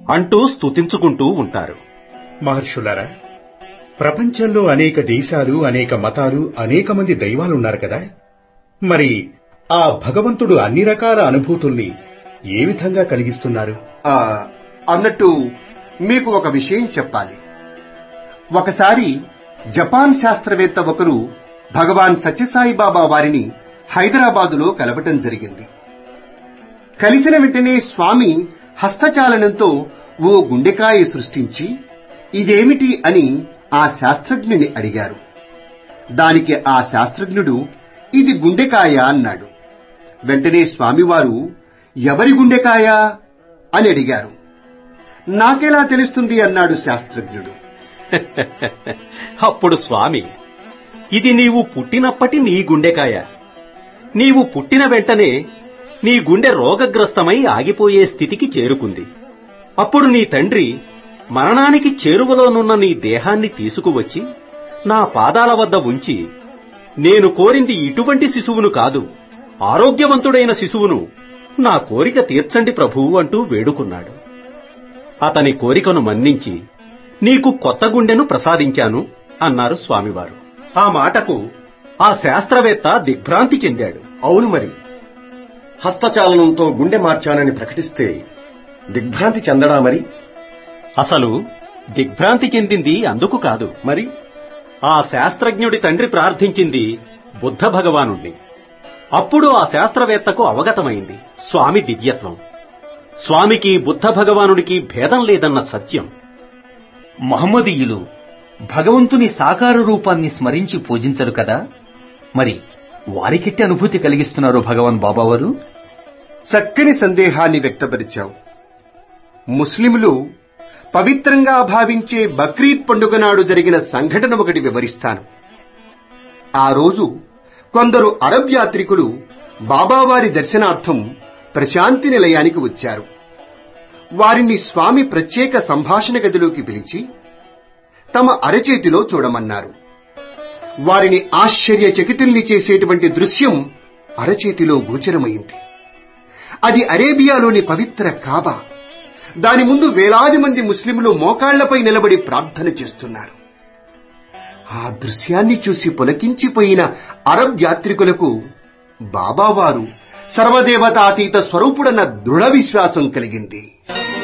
అంటూ స్తుతించుకుంటూ ఉంటారు మహర్షులారా ప్రపంచంలో అనేక దేశాలు అనేక మతాలు అనేక మంది దైవాలున్నారు కదా మరి ఆ భగవంతుడు అన్ని రకాల అనుభూతుల్ని ఏ విధంగా కలిగిస్తున్నారు ఆ, అన్నట్టు మీకు ఒక విషయం చెప్పాలి ఒకసారి జపాన్ శాస్త్రవేత్త ఒకరు భగవాన్ సత్యసాయి బాబా వారిని హైదరాబాదులో కలవటం జరిగింది కలిసిన వెంటనే స్వామి హస్తచాలనంతో ఓ గుండెకాయ సృష్టించి ఇదేమిటి అని ఆ శాస్త్రజ్ఞుని అడిగారు దానికి ఆ శాస్త్రజ్ఞుడు ఇది గుండెకాయ అన్నాడు వెంటనే స్వామివారు ఎవరి గుండెకాయ అని అడిగారు నాకెలా తెలుస్తుంది అన్నాడు శాస్త్రజ్ఞుడు అప్పుడు స్వామి ఇది నీవు పుట్టినప్పటి నీ గుండెకాయ నీవు పుట్టిన వెంటనే నీ గుండె రోగగ్రస్తమై ఆగిపోయే స్థితికి చేరుకుంది అప్పుడు నీ తండ్రి మరణానికి చేరువలోనున్న నీ దేహాన్ని తీసుకువచ్చి నా పాదాల వద్ద ఉంచి నేను కోరింది ఇటువంటి శిశువును కాదు ఆరోగ్యవంతుడైన శిశువును నా కోరిక తీర్చండి ప్రభువు అంటూ వేడుకున్నాడు అతని కోరికను మన్నించి నీకు కొత్త గుండెను ప్రసాదించాను అన్నారు స్వామివారు ఆ మాటకు ఆ శాస్త్రవేత్త దిగ్భ్రాంతి చెందాడు అవును మరి హస్తచాలనంతో గుండె మార్చానని ప్రకటిస్తే దిగ్భ్రాంతి చెందడా మరి అసలు దిగ్భ్రాంతి చెందింది అందుకు కాదు మరి ఆ శాస్త్రజ్ఞుడి తండ్రి ప్రార్థించింది బుద్ధ భగవానుణ్ణి అప్పుడు ఆ శాస్త్రవేత్తకు అవగతమైంది స్వామి దివ్యత్వం స్వామికి బుద్ధ భగవానుడికి భేదం లేదన్న సత్యం మహమ్మదీయులు భగవంతుని సాకార రూపాన్ని స్మరించి పూజించరు కదా మరి వారికెట్టి అనుభూతి కలిగిస్తున్నారు భగవాన్ బాబావారు చక్కని సందేహాన్ని వ్యక్తపరిచావు ముస్లింలు పవిత్రంగా భావించే బక్రీద్ పండుగ నాడు జరిగిన సంఘటన ఒకటి వివరిస్తాను ఆ రోజు కొందరు అరబ్ యాత్రికులు బాబావారి దర్శనార్థం ప్రశాంతి నిలయానికి వచ్చారు వారిని స్వామి ప్రత్యేక సంభాషణ గదిలోకి పిలిచి తమ అరచేతిలో చూడమన్నారు వారిని ఆశ్చర్యచకితుల్ని చేసేటువంటి దృశ్యం అరచేతిలో గోచరమైంది అది అరేబియాలోని పవిత్ర కాబా దాని ముందు వేలాది మంది ముస్లింలు మోకాళ్లపై నిలబడి ప్రార్థన చేస్తున్నారు ఆ దృశ్యాన్ని చూసి పులకించిపోయిన అరబ్ యాత్రికులకు బాబావారు సర్వదేవతాతీత స్వరూపుడన్న దృఢ విశ్వాసం కలిగింది